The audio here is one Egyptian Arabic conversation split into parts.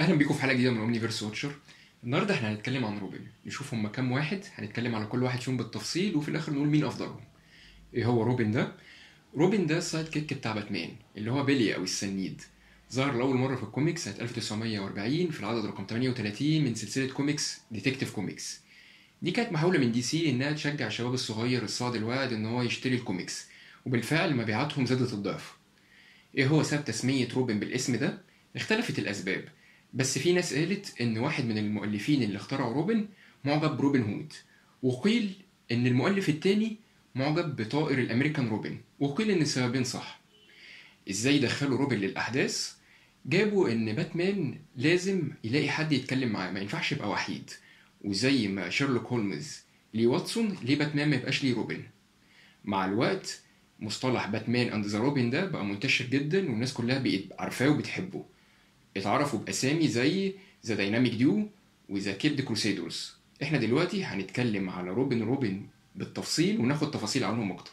اهلا بيكم في حلقه جديده من اومنيفيرس واتشر النهارده احنا هنتكلم عن روبن نشوف هما كام واحد هنتكلم على كل واحد فيهم بالتفصيل وفي الاخر نقول مين افضلهم ايه هو روبن ده روبن ده السايد كيك بتاع باتمان اللي هو بيلي او السنيد ظهر لاول مره في الكوميكس سنه 1940 في العدد رقم 38 من سلسله كوميكس ديتكتيف كوميكس دي كانت محاوله من دي سي انها تشجع الشباب الصغير الصاعد الواعد ان هو يشتري الكوميكس وبالفعل مبيعاتهم زادت الضعف ايه هو سبب تسميه روبن بالاسم ده اختلفت الاسباب بس في ناس قالت ان واحد من المؤلفين اللي اخترعوا روبن معجب بروبن هود وقيل ان المؤلف التاني معجب بطائر الامريكان روبن وقيل ان السببين صح ازاي دخلوا روبن للاحداث جابوا ان باتمان لازم يلاقي حد يتكلم معاه ما ينفعش يبقى وحيد وزي ما شيرلوك هولمز ليه واتسون ليه باتمان ما يبقاش ليه روبن مع الوقت مصطلح باتمان اند ذا روبن ده بقى منتشر جدا والناس كلها بقت عارفاه وبتحبه اتعرفوا باسامي زي ذا دايناميك ديو وذا كيد كروسيدورز احنا دلوقتي هنتكلم على روبن روبن بالتفصيل وناخد تفاصيل عنهم اكتر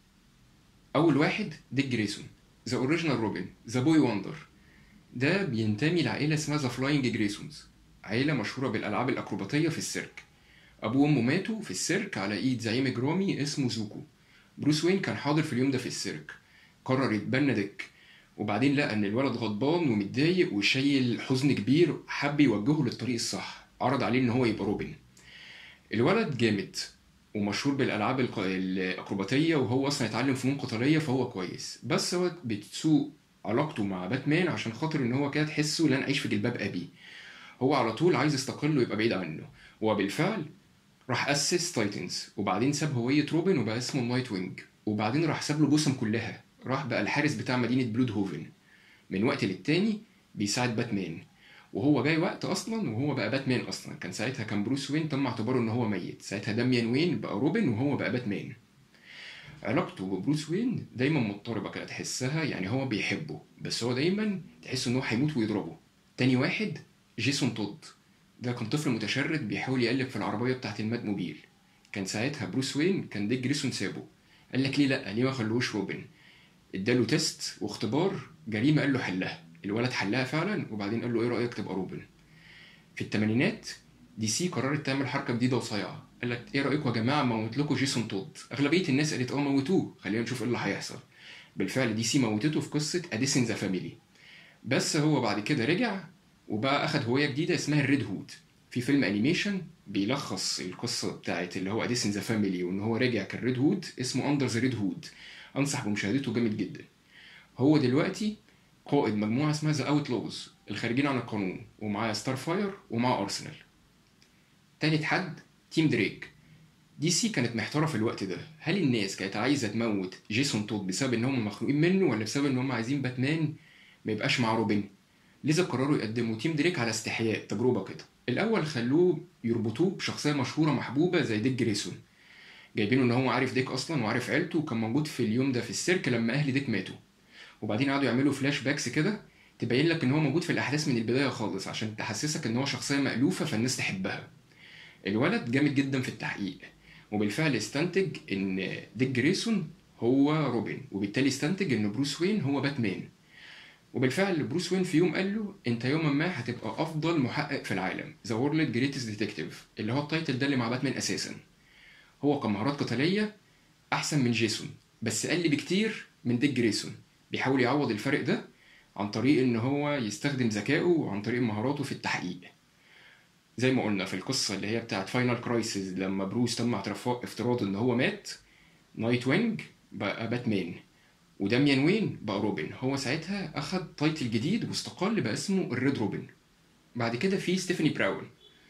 اول واحد ديك جريسون ذا اوريجينال روبن ذا بوي وندر ده بينتمي لعائله اسمها ذا فلاينج جريسونز عائله مشهوره بالالعاب الاكروباتيه في السيرك ابوه وامه ماتوا في السيرك على ايد زعيم اجرامي اسمه زوكو بروس وين كان حاضر في اليوم ده في السيرك قرر يتبنى ديك وبعدين لقى ان الولد غضبان ومتضايق وشايل حزن كبير حب يوجهه للطريق الصح عرض عليه ان هو يبقى روبن الولد جامد ومشهور بالالعاب الق- الاكروباتيه وهو اصلا اتعلم فنون قتاليه فهو كويس بس هو بتسوء علاقته مع باتمان عشان خاطر ان هو كده تحسه لن اعيش في جلباب ابي هو على طول عايز يستقل ويبقى بعيد عنه وبالفعل راح اسس تايتنز وبعدين ساب هويه روبن وبقى اسمه النايت وينج وبعدين راح ساب له جثم كلها راح بقى الحارس بتاع مدينه بلود هوفن من وقت للتاني بيساعد باتمان وهو جاي وقت اصلا وهو بقى باتمان اصلا كان ساعتها كان بروس وين تم اعتباره ان هو ميت ساعتها داميان وين بقى روبن وهو بقى باتمان علاقته ببروس وين دايما مضطربه كده تحسها يعني هو بيحبه بس هو دايما تحس ان هو هيموت ويضربه تاني واحد جيسون تود ده كان طفل متشرد بيحاول يقلب في العربيه بتاعه الماد موبيل كان ساعتها بروس وين كان ديك جريسون سابه قال لك ليه لا ليه ما خلوش روبن اداله تيست واختبار جريمه قال له حلها الولد حلها فعلا وبعدين قال له ايه رايك تبقى روبن في الثمانينات دي سي قررت تعمل حركه جديده وصايعه قال لك ايه رايكم يا جماعه موت لكم جيسون تود اغلبيه الناس قالت اه موتوه خلينا نشوف ايه اللي هيحصل بالفعل دي سي موتته في قصه اديسن ذا فاميلي بس هو بعد كده رجع وبقى اخد هويه جديده اسمها الريد هود في فيلم انيميشن بيلخص القصه بتاعت اللي هو اديسن ذا فاميلي وان هو رجع كالريد هود اسمه اندر ذا ريد هود انصح بمشاهدته جامد جدا هو دلوقتي قائد مجموعه اسمها ذا اوت لوز الخارجين عن القانون ومعاه ستار فاير ومعاه ارسنال تالت حد تيم دريك دي سي كانت محتاره في الوقت ده هل الناس كانت عايزه تموت جيسون تود بسبب ان هم مخنوقين منه ولا بسبب ان هم عايزين باتمان ما يبقاش مع روبن لذا قرروا يقدموا تيم دريك على استحياء تجربه كده الاول خلوه يربطوه بشخصيه مشهوره محبوبه زي ديك جريسون جايبينه ان هو عارف ديك اصلا وعارف عيلته وكان موجود في اليوم ده في السيرك لما اهل ديك ماتوا وبعدين قعدوا يعملوا فلاش باكس كده تبين لك ان هو موجود في الاحداث من البدايه خالص عشان تحسسك ان هو شخصيه مألوفه فالناس تحبها الولد جامد جدا في التحقيق وبالفعل استنتج ان ديك جريسون هو روبن وبالتالي استنتج ان بروس وين هو باتمان وبالفعل بروس وين في يوم قال له انت يوما ما هتبقى افضل محقق في العالم ذا وورلد جريتست ديتكتيف اللي هو التايتل ده اللي مع باتمان اساسا هو كمهارات قتاليه احسن من جيسون بس اقل بكتير من ديك جريسون بيحاول يعوض الفرق ده عن طريق ان هو يستخدم ذكائه وعن طريق مهاراته في التحقيق زي ما قلنا في القصه اللي هي بتاعت فاينل كرايسيس لما بروس تم اعتراف- افتراض ان هو مات نايت وينج بقى باتمان وداميان وين بقى روبن هو ساعتها اخد تايتل جديد واستقل بقى اسمه الريد روبن بعد كده في ستيفاني براون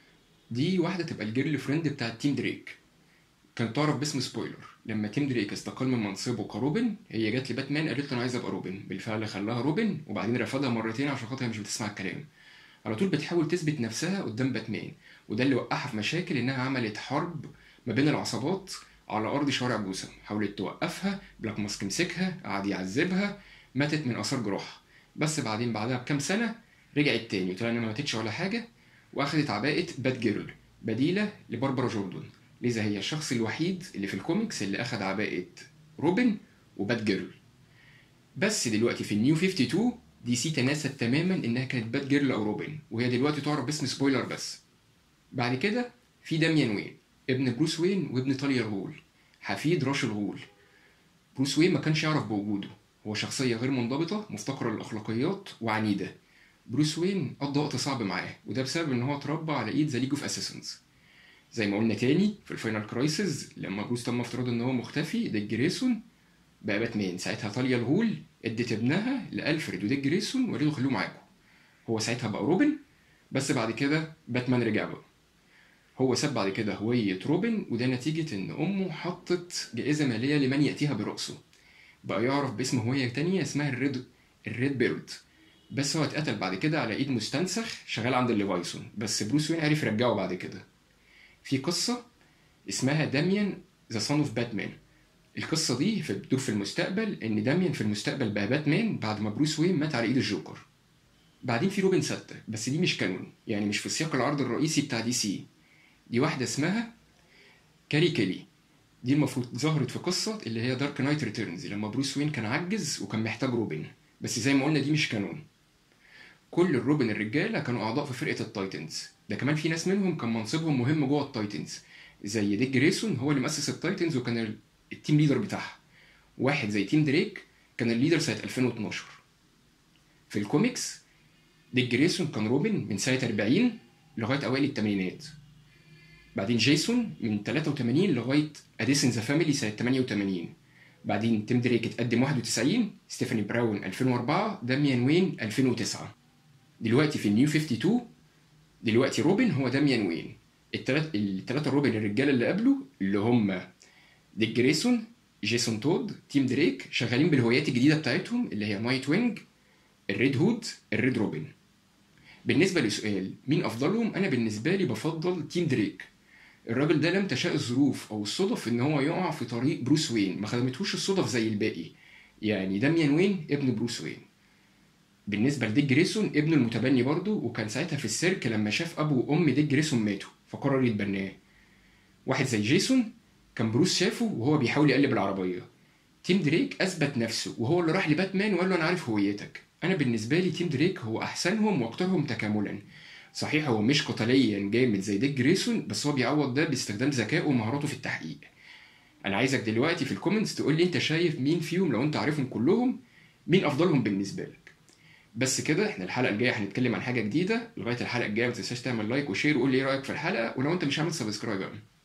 دي واحده تبقى الجيرل فريند بتاعت تيم دريك كان تعرف باسم سبويلر لما تيم دريك استقل من منصبه كروبن هي جت لباتمان قالت له انا عايزه ابقى روبن بالفعل خلاها روبن وبعدين رفضها مرتين عشان خاطر هي مش بتسمع الكلام على طول بتحاول تثبت نفسها قدام باتمان وده اللي وقعها في مشاكل انها عملت حرب ما بين العصابات على ارض شوارع جوثام حاولت توقفها بلاك ماسك مسكها قعد يعذبها ماتت من اثار جروحها بس بعدين بعدها بكام سنه رجعت تاني وطلع انها ما ماتتش ولا حاجه واخدت عباءه بات جيرل بديله لباربرا جوردن لذا هي الشخص الوحيد اللي في الكوميكس اللي اخد عباءه روبن وبات جيرل بس دلوقتي في النيو 52 دي سي تناست تماما انها كانت بات جيرل او روبن وهي دلوقتي تعرف باسم سبويلر بس بعد كده في داميان وين ابن بروس وين وابن طاليا الغول حفيد راش الغول بروس وين ما كانش يعرف بوجوده هو شخصية غير منضبطة مفتقرة للأخلاقيات وعنيدة بروس وين قضى وقت صعب معاه وده بسبب ان هو اتربى على ايد ذا ليج اوف اساسنز زي ما قلنا تاني في الفاينل كرايسز لما بروس تم افتراض ان هو مختفي ديك جريسون بقى باتمان ساعتها طاليا الغول ادت ابنها لالفريد وديك جريسون وقالوا خلوه معاكم هو ساعتها بقى روبن بس بعد كده باتمان رجع بقى هو ساب بعد كده هوية روبن وده نتيجة إن أمه حطت جائزة مالية لمن يأتيها برأسه بقى يعرف باسم هوية تانية اسمها الريد الريد بيرد بس هو اتقتل بعد كده على ايد مستنسخ شغال عند الليفايسون بس بروس وين عرف يرجعه بعد كده في قصة اسمها داميان ذا سون اوف باتمان القصة دي في بتدور في المستقبل إن داميان في المستقبل بقى باتمان بعد ما بروس وين مات على إيد الجوكر بعدين في روبن ستة بس دي مش كانون يعني مش في سياق العرض الرئيسي بتاع دي سي دي واحدة اسمها كاري كيلي دي المفروض ظهرت في قصة اللي هي دارك نايت ريتيرنز لما بروس وين كان عجز وكان محتاج روبن بس زي ما قلنا دي مش كانون كل الروبن الرجالة كانوا أعضاء في فرقة التايتنز ده كمان في ناس منهم كان منصبهم مهم جوه التايتنز زي ديك جريسون هو اللي مؤسس التايتنز وكان ال- التيم ليدر بتاعها واحد زي تيم دريك كان الليدر سنة 2012 في الكوميكس ديك جريسون كان روبن من سنة 40 لغاية أوائل الثمانينات بعدين جيسون من 83 لغاية أديسن ذا فاميلي سنة 88 بعدين تيم دريك اتقدم 91 ستيفاني براون 2004 داميان وين 2009 دلوقتي في النيو 52 دلوقتي روبن هو داميان وين التلات التلاتة روبن الرجاله اللي قبله اللي هم ديك جريسون جيسون تود تيم دريك شغالين بالهويات الجديده بتاعتهم اللي هي نايت وينج الريد هود الريد روبن بالنسبه لسؤال مين افضلهم انا بالنسبه لي بفضل تيم دريك الراجل ده لم تشاء الظروف او الصدف ان هو يقع في طريق بروس وين ما خدمتهوش الصدف زي الباقي يعني داميان وين ابن بروس وين بالنسبه لديك جريسون ابنه المتبني برضه وكان ساعتها في السيرك لما شاف ابو وام ديك جريسون ماتوا فقرر يتبناه واحد زي جيسون كان بروس شافه وهو بيحاول يقلب العربيه تيم دريك اثبت نفسه وهو اللي راح لباتمان وقال له انا عارف هويتك انا بالنسبه لي تيم دريك هو احسنهم واكثرهم تكاملا صحيح هو مش قتاليا جامد زي ديك جريسون بس هو بيعوض ده باستخدام ذكائه ومهاراته في التحقيق انا عايزك دلوقتي في الكومنتس تقول لي انت شايف مين فيهم لو انت عارفهم كلهم مين افضلهم بالنسبه لك بس كده احنا الحلقه الجايه هنتكلم عن حاجه جديده لغايه الحلقه الجايه ما تنساش تعمل لايك وشير وقول لي ايه رايك في الحلقه ولو انت مش عامل سبسكرايب بقى